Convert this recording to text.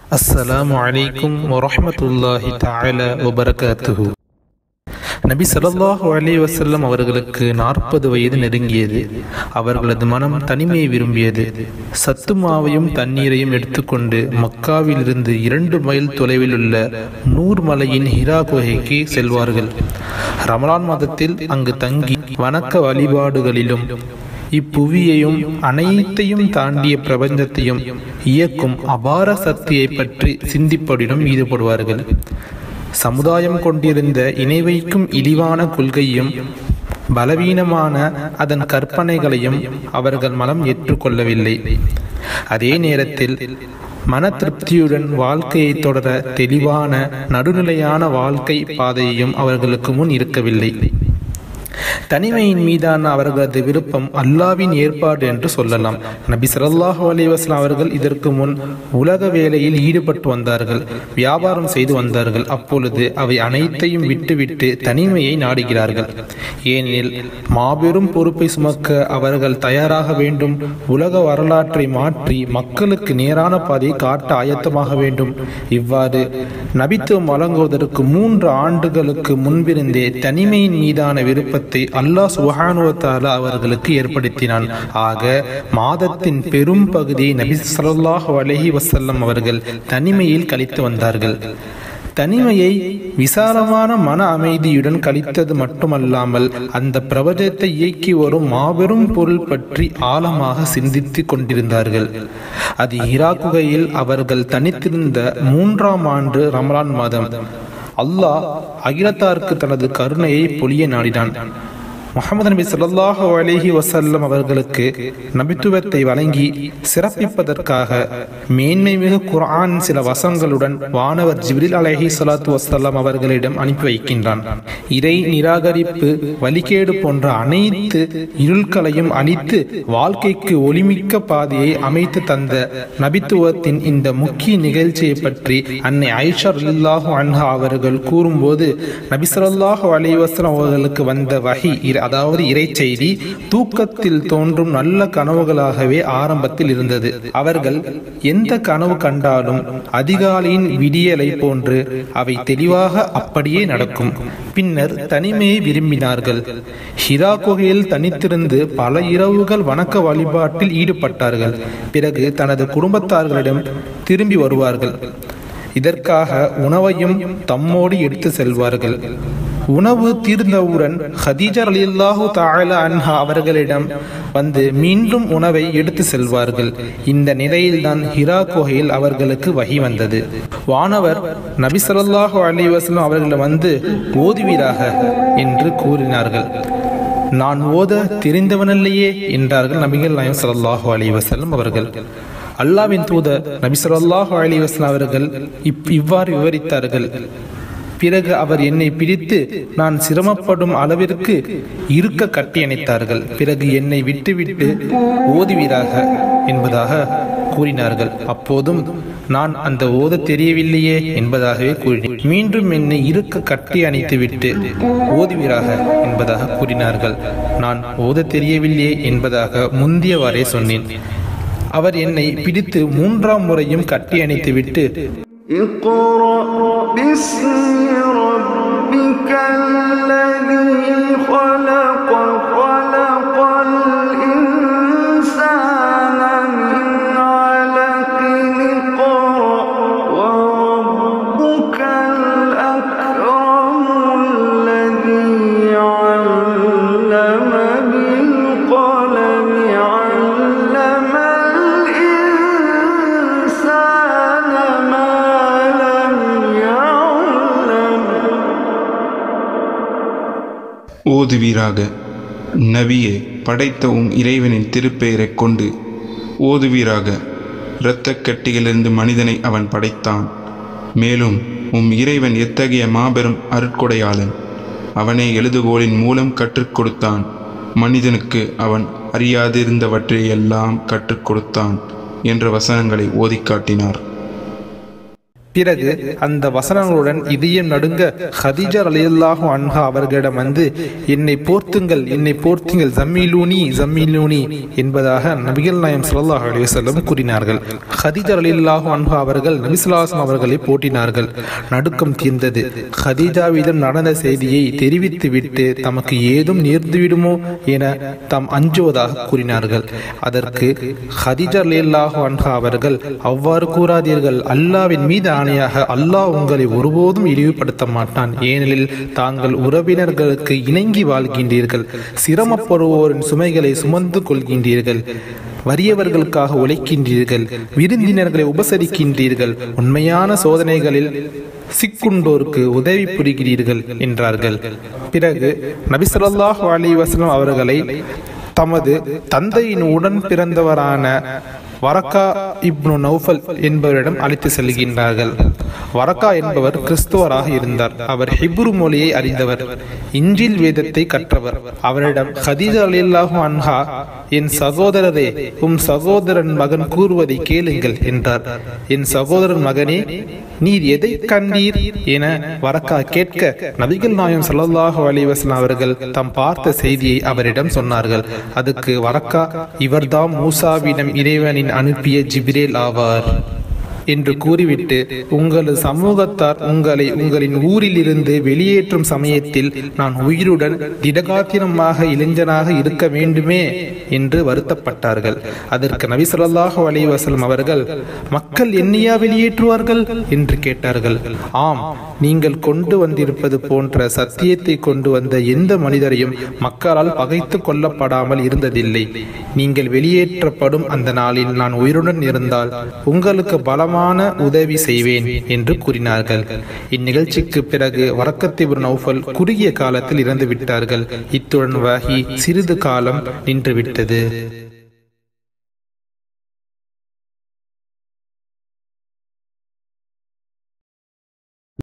அஸ்ஸலாமு அலைக்கும் வரஹ்மத்துல்லாஹி தஆலா வபரகாத்துஹு நபி ஸல்லல்லாஹு அலைஹி வஸல்லம் அவர்களுக்கு நாற்பது வயது நெருங்கியது அவர்களது மனம் தனிமையை விரும்பியது சத்துமாவையும் தண்ணீரையும் எடுத்துக்கொண்டு மக்காவிலிருந்து இரண்டு மைல் தொலைவில் உள்ள நூர் மலையின் ஹிரா குகைக்கு செல்வார்கள் ரமலான் மாதத்தில் அங்கு தங்கி வணக்க வழிபாடுகளிலும் இப்புவியையும் அனைத்தையும் தாண்டிய பிரபஞ்சத்தையும் இயக்கும் அபார சக்தியை பற்றி சிந்திப்படிடம் ஈடுபடுவார்கள் சமுதாயம் கொண்டிருந்த இணை வைக்கும் இழிவான கொள்கையும் பலவீனமான அதன் கற்பனைகளையும் அவர்கள் மனம் ஏற்றுக்கொள்ளவில்லை அதே நேரத்தில் மன திருப்தியுடன் வாழ்க்கையை தொடர தெளிவான நடுநிலையான வாழ்க்கை பாதையையும் அவர்களுக்கு முன் இருக்கவில்லை தனிமையின் மீதான அவர்களது விருப்பம் அல்லாவின் ஏற்பாடு என்று சொல்லலாம் நபி ஸல்லல்லாஹு அலைஹி வஸல்லம் அவர்கள் இதற்கு முன் உலக வேலையில் ஈடுபட்டு வந்தார்கள் வியாபாரம் செய்து வந்தார்கள் அப்பொழுது அவை அனைத்தையும் விட்டுவிட்டு தனிமையை நாடுகிறார்கள் ஏனெனில் மாபெரும் பொறுப்பை சுமக்க அவர்கள் தயாராக வேண்டும் உலக வரலாற்றை மாற்றி மக்களுக்கு நேரான பாதையை காட்ட ஆயத்தமாக வேண்டும் இவ்வாறு நபித்துவம் வழங்குவதற்கு மூன்று ஆண்டுகளுக்கு முன்பிருந்தே தனிமையின் மீதான விருப்பத்தை அல்லாஹ் சுபஹானுவத்தாலா அவர்களுக்கு ஏற்படுத்தினான் ஆக மாதத்தின் பெரும் பகுதியை நபி ஸல்லல்லாஹு அலைஹி வஸல்லம் அவர்கள் தனிமையில் கழித்து வந்தார்கள் தனிமையை விசாலமான மன அமைதியுடன் கழித்தது மட்டுமல்லாமல் அந்த பிரபஞ்சத்தை இயக்கி வரும் மாபெரும் பொருள் பற்றி ஆழமாக சிந்தித்து கொண்டிருந்தார்கள் அது ஹிரா குகையில் அவர்கள் தனித்திருந்த மூன்றாம் ஆண்டு ரமலான் மாதம் அல்லாஹ் அகிலத்தாருக்கு தனது கருணையை பொழிய நாடினான் முகமது நபி ஸல்லல்லாஹு அலைஹி வஸல்லம் அவர்களுக்கு நபித்துவத்தை வழங்கி சிறப்பிப்பதற்காக மேன்மை மிகு குர்ஆன் சில வசங்களுடன் வானவர் ஜிப்ரில் அலைஹி ஸலாத்து வஸல்லம் அவர்களிடம் அனுப்பி வைக்கின்றான் இறை நிராகரிப்பு வழிகேடு போன்ற அனைத்து இருள்களையும் அழித்து வாழ்க்கைக்கு ஒளிமிக்க பாதையை அமைத்து தந்த நபித்துவத்தின் இந்த முக்கிய நிகழ்ச்சியை பற்றி அன்னை ஐஷா ரலில்லாஹு அன்ஹா அவர்கள் கூறும்போது நபி ஸல்லல்லாஹு அலைஹி வஸல்லம் அவர்களுக்கு வந்த வஹி அதாவது இறைச்செய்தி தூக்கத்தில் தோன்றும் நல்ல கனவுகளாகவே ஆரம்பத்தில் இருந்தது அவர்கள் எந்த கனவு கண்டாலும் அதிகாலையின் விடியலை போன்று அவை தெளிவாக அப்படியே நடக்கும் பின்னர் தனிமையை விரும்பினார்கள் ஹிரா குகையில் தனித்திருந்து பல இரவுகள் வணக்க வழிபாட்டில் ஈடுபட்டார்கள் பிறகு தனது குடும்பத்தார்களிடம் திரும்பி வருவார்கள் இதற்காக உணவையும் தம்மோடு எடுத்து செல்வார்கள் உணவு தீர்ந்தவுடன் ஹதீஜா அலில்லாஹு தாலா அன்ஹா அவர்களிடம் வந்து மீண்டும் உணவை எடுத்து செல்வார்கள் இந்த நிலையில்தான் ஹிரா குகையில் அவர்களுக்கு வகி வந்தது வானவர் நபி ஸல்லல்லாஹு அலைஹி வஸல்லம் அவர்களிடம் வந்து ஓதுவீராக என்று கூறினார்கள் நான் ஓத தெரிந்தவனல்லையே என்றார்கள் நபிகள் நாயம் ஸல்லல்லாஹு அலைஹி வஸல்லம் அவர்கள் அல்லாவின் தூதர் நபி ஸல்லல்லாஹு அலைஹி வஸல்லம் அவர்கள் இப் இவ்வாறு விவரித்தார்கள் பிறகு அவர் என்னை பிடித்து நான் சிரமப்படும் அளவிற்கு இருக்க கட்டி அணைத்தார்கள் பிறகு என்னை விட்டுவிட்டு ஓதுவீராக என்பதாக கூறினார்கள் அப்போதும் நான் அந்த ஓத தெரியவில்லையே என்பதாகவே கூறினேன் மீண்டும் என்னை இருக்க கட்டி அணைத்துவிட்டு ஓதுவீராக என்பதாக கூறினார்கள் நான் ஓத தெரியவில்லையே என்பதாக முந்தியவாறே சொன்னேன் அவர் என்னை பிடித்து மூன்றாம் முறையும் கட்டி அணைத்துவிட்டு اقرأ باسم ربك الذي خلق خلق الإنسان من علق اقرأ وربك الأكرم الذي علم بالقلم علم الإنسان ما لم يعلم ஓதுவீராக நபியே படைத்த உம் இறைவனின் திருப்பெயரைக் கொண்டு ஓதுவீராக இரத்தக் கட்டியிலிருந்து மனிதனை அவன் படைத்தான் மேலும் உம் இறைவன் எத்தகைய மாபெரும் அருட்கொடையாளன் அவனே எழுதுகோலின் மூலம் கற்றுக் கொடுத்தான் மனிதனுக்கு அவன் அறியாதிருந்தவற்றையெல்லாம் கற்றுக் கொடுத்தான் என்ற வசனங்களை ஓதிக் காட்டினார் பிறகு அந்த வசனங்களுடன் இதயம் நடுங்க ஹதிஜா ரலியல்லாஹு அன்ஹா அவர்களிடம் வந்து என்னை போர்த்துங்கள் என்னை போர்த்துங்கள் ஜம்மீலூனி ஜம்மீலூனி என்பதாக நபிகள் நாயம் ஸல்லல்லாஹு அலைஹி வஸல்லம் கூறினார்கள் ஹதிஜா ரலியல்லாஹு அன்ஹா அவர்கள் நபி ஸல்லல்லாஹு அவர்களை போட்டினார்கள் நடுக்கம் தீர்ந்தது ஹதீஜாவிடம் நடந்த செய்தியை தெரிவித்துவிட்டு தமக்கு ஏதும் நேர்ந்துவிடுமோ என தாம் அஞ்சுவதாக கூறினார்கள் அதற்கு ஹதிஜா ரலியல்லாஹு அன்ஹா அவர்கள் அவ்வாறு கூறாதீர்கள் அல்லாவின் மீது ஆணையாக அல்லாஹ் உங்களை ஒருபோதும் இழிவுபடுத்த மாட்டான் ஏனெனில் தாங்கள் உறவினர்களுக்கு இணங்கி வாழ்கின்றீர்கள் சிரமப்படுவோரின் சுமைகளை சுமந்து கொள்கின்றீர்கள் வறியவர்களுக்காக உழைக்கின்றீர்கள் விருந்தினர்களை உபசரிக்கின்றீர்கள் உண்மையான சோதனைகளில் சிக்குண்டோருக்கு உதவி புரிகிறீர்கள் என்றார்கள் பிறகு நபி ஸல்லல்லாஹு அலைஹி வஸல்லம் அவர்களை தமது தந்தையின் உடன் பிறந்தவரான வரக்கா இப்னு நௌஃபல் என்பவரிடம் அழைத்து செல்கின்றார்கள் வரக்கா என்பவர் கிறிஸ்துவராக இருந்தார் அவர் ஹிப்ரு மொழியை அறிந்தவர் இஞ்சில் வேதத்தை கற்றவர் அவரிடம் ஹதீஜா அலியல்லாஹு அன்ஹா என் சகோதரரே உம் சகோதரன் மகன் கூறுவதை கேளுங்கள் என்றார் என் சகோதரன் மகனே நீர் எதை கண்டீர் என வரக்கா கேட்க நபிகள் நாயம் ஸல்லல்லாஹு அலைஹி வஸல்லம் அவர்கள் தாம் பார்த்த செய்தியை அவரிடம் சொன்னார்கள் அதுக்கு வரக்கா இவர்தாம் மூசாவிடம் இறைவனின் அனுப்பிய ஜிப்ரேல் ஆவார் என்று கூறிவிட்டு உங்களது சமூகத்தார் உங்களை உங்களின் ஊரிலிருந்து வெளியேற்றும் சமயத்தில் நான் உயிருடன் திடகாத்திரமாக இளைஞனாக இருக்க வேண்டுமே என்று வருத்தப்பட்டார்கள் அதற்கு நபி ஸல்லல்லாஹு அலைஹி வஸல்லம் அவர்கள் மக்கள் என்னையா வெளியேற்றுவார்கள் என்று கேட்டார்கள் ஆம் நீங்கள் கொண்டு வந்திருப்பது போன்ற சத்தியத்தை கொண்டு வந்த எந்த மனிதரையும் மக்களால் பகைத்து கொல்லப்படாமல் இருந்ததில்லை நீங்கள் வெளியேற்றப்படும் அந்த நாளில் நான் உயிருடன் இருந்தால் உங்களுக்கு பலமான உதவி செய்வேன் என்று கூறினார்கள் இந்நிகழ்ச்சிக்கு பிறகு வரக்கத்திபுர் நௌஃபல் குறுகிய காலத்தில் இறந்து விட்டார்கள் இத்துடன் வஹி சிறிது காலம் நின்றுவிட்டது